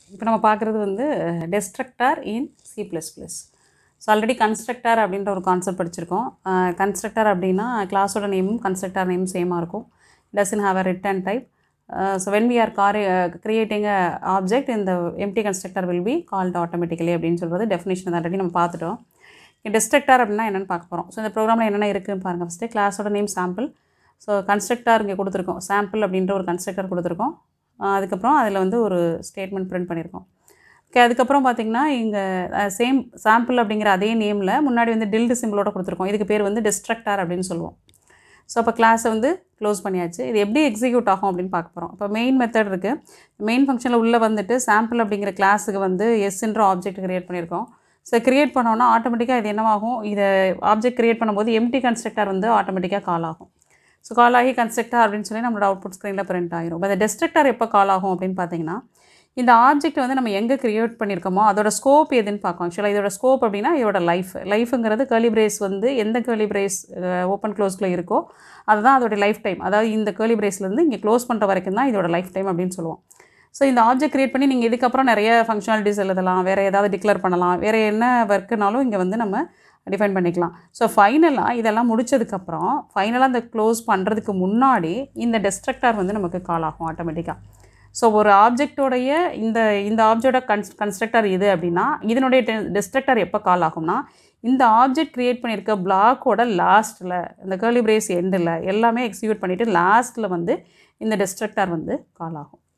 இப்போ நம்ம பார்க்குறது வந்து destructor in C plus plus so already constructor அப்படின்ற ஒரு கான்செப்ட் படிச்சிருக்கோம் கன்ஸ்ட்ரக்டார் அப்படின்னா கிளாஸோட நேமும் கன்ஸ்ட்ரக்டார் நேமும் சேமாக இருக்கும் doesn't have a return type so when we are car creating a object இந்த empty constructor will be called automatically அப்படின்னு சொல்கிறது டெஃபினேஷன் ஆல்ரெடி நம்ம பார்த்துட்டோம் டெஸ்ட்ரக்டார் அப்படின்னா என்னென்னு பார்க்க போகிறோம் ஸோ இந்த ப்ரோக்ராமில் என்னென்ன இருக்குன்னு பாருங்கள் ஃபஸ்ட்டு கிளாஸோட நேம் சாம்பிள் ஸோ கன்ஸ்ட்ரக்டார் இங்கே கொடுத்துருக்கோம் சாம்பிள் அப்படின்ற ஒரு கன்ஸ்ட்ரக்டர் கொடுத்துருக்கோம் ஆஹ் அதுக்கப்புறம் அதில் வந்து ஒரு ஸ்டேட்மெண்ட் பிரிண்ட் பண்ணியிருக்கோம் ஓகே அதுக்கப்புறம் பார்த்தீங்கன்னா இங்கே சேம் சாம்பிள் அப்படிங்கிற அதே நேமில் முன்னாடி வந்து டில்டு சிம்பிளோட கொடுத்துருக்கோம் இதுக்கு பேர் வந்து டிஸ்ட்ரக்டார் அப்படின்னு சொல்லுவோம் ஸோ அப்போ கிளாஸை வந்து க்ளோஸ் பண்ணியாச்சு இது எப்படி எக்ஸிக்யூட் ஆகும் அப்படின்னு பார்க்க போகிறோம் இப்போ மெயின் மெத்தட் இருக்குது மெயின் ஃபங்க்ஷனில் உள்ளே வந்துட்டு சாம்பிள் அப்படிங்கிற கிளாஸுக்கு வந்து எஸ்ன்ற ஆப்ஜெக்ட் கிரியேட் பண்ணியிருக்கோம் ஸோ கிரியேட் பண்ணோன்னா ஆட்டோமேட்டிக்காக இது என்னவாகும் இதை ஆப்ஜெக்ட் கிரியேட் பண்ணும்போது எம்டி கன்ஸ்ட்ரக்டர் வந்து ஆட்டோமேட்டிக்காக கால் ஆகும் ஸோ கால் ஆகி கன்ஸ்ட்ரக்டர் அப்படின்னு சொல்லி நம்மளோட அவுட்புட் ஸ்க்ரீனில் பிரிண்ட் ஆகிரும் இப்போ இந்த டெஸ்ட்ரக்டர் எப்போ கால் ஆகும் அப்படின்னு பார்த்தீங்கன்னா இந்த ஆப்ஜெக்ட் வந்து நம்ம எங்கே கிரியேட் பண்ணியிருக்கோமோ அதோட ஸ்கோப் எதுன்னு பார்க்கும் ஆக்சுவலாக இதோட ஸ்கோப் அப்படின்னா இதோட லைஃப் லைஃபுங்கிறது கேர்லி பிரேஸ் வந்து எந்த கேர்லி பிரேஸ் ஓப்பன் க்ளோஸ்க்குள்ளே இருக்கோ அதுதான் அதோட லைஃப் டைம் அதாவது இந்த கேர்லி பிரேஸ்லேருந்து இங்கே க்ளோஸ் பண்ணுற வரைக்கும் தான் இதோட லைஃப் டைம் அப்படின்னு சொல்லுவோம் ஸோ இந்த ஆப்ஜெக்ட் கிரியேட் பண்ணி நீங்கள் இதுக்கப்புறம் நிறைய ஃபங்க்ஷனாலிட்டிஸ் எழுதலாம் வேறு ஏதாவது டிக்ளேர் பண்ணலாம் வேறு என்ன ஒர்க்குனாலும் இங்கே வந்து நம்ம டிஃபைன் பண்ணிக்கலாம் ஸோ ஃபைனலாக இதெல்லாம் முடிச்சதுக்கப்புறம் ஃபைனலாக இந்த க்ளோஸ் பண்ணுறதுக்கு முன்னாடி இந்த டெஸ்ட்ரக்டார் வந்து நமக்கு கால் ஆகும் ஆட்டோமேட்டிக்காக ஸோ ஒரு ஆப்ஜெக்டோடைய இந்த இந்த ஆப்ஜெக்டோட கன்ஸ் கன்ஸ்ட்ரக்டர் இது அப்படின்னா இதனுடைய டெஸ்ட்ரக்டர் எப்போ கால் ஆகும்னா இந்த ஆப்ஜெக்ட் க்ரியேட் பண்ணியிருக்க பிளாக்கோட லாஸ்ட்டில் இந்த கேர்லி பிரேஸ் எண்டில் எல்லாமே எக்ஸிக்யூட் பண்ணிவிட்டு லாஸ்ட்டில் வந்து இந்த டெஸ்ட்ரக்டார் வந்து கால் ஆகும்